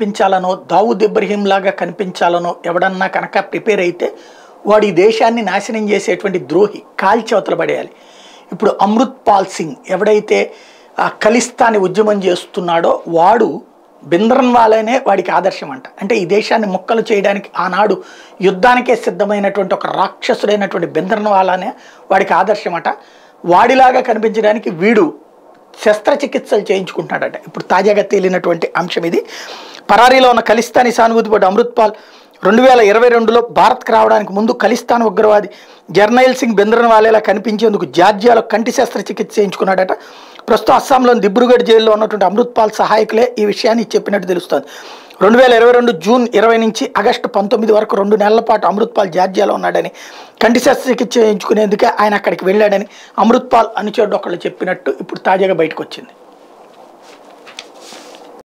కనిపించాలనో దావుద్ ఇబ్రహీం లాగా కనిపించాలనో ఎవడన్నా కనుక ప్రిపేర్ అయితే వాడు ఈ దేశాన్ని నాశనం చేసేటువంటి ద్రోహి కాల్చవతల పడేయాలి ఇప్పుడు అమృత్ పాల్ సింగ్ ఎవడైతే ఆ ఖలిస్తాని ఉద్యమం చేస్తున్నాడో వాడు బింద్రన్ వాళ్ళనే వాడికి ఆదర్శం అంట అంటే ఈ దేశాన్ని ముక్కలు చేయడానికి ఆనాడు యుద్ధానికే సిద్ధమైనటువంటి ఒక రాక్షసుడైనటువంటి బింద్రన్ వాళ్ళనే వాడికి ఆదర్శం అట వాడిలాగా కనిపించడానికి వీడు శస్త్రచికిత్సలు చేయించుకుంటున్నాడట ఇప్పుడు తాజాగా తేలినటువంటి అంశం ఇది పరారీలో ఉన్న ఖలిస్తానీ సానుభూతిపడ్డ అమృత్పాల్ రెండు వేల ఇరవై రెండులో భారత్కు రావడానికి ముందు ఖలిస్తాన్ ఉగ్రవాది జర్నైల్ సింగ్ బెంద్రన్ వాలేలా కనిపించేందుకు జార్జియాలో కంటి శస్త్రచికిత్స చేయించుకున్నాడట ప్రస్తుతం అస్సాంలోని దిబ్రూగఢ్ జైల్లో ఉన్నటువంటి అమృత్పాల్ సహాయకులే ఈ విషయాన్ని చెప్పినట్టు తెలుస్తోంది రెండు వేల ఇరవై రెండు జూన్ ఇరవై నుంచి ఆగస్టు పంతొమ్మిది వరకు రెండు నెలల పాటు అమృత్పాల్ జార్జియాలో ఉన్నాడని కంటి శస్త్రచికిత్స చేయించుకునేందుకే ఆయన అక్కడికి వెళ్ళాడని అమృత్పాల్ అనుచరుడు ఒకళ్ళు చెప్పినట్టు ఇప్పుడు తాజాగా బయటకు వచ్చింది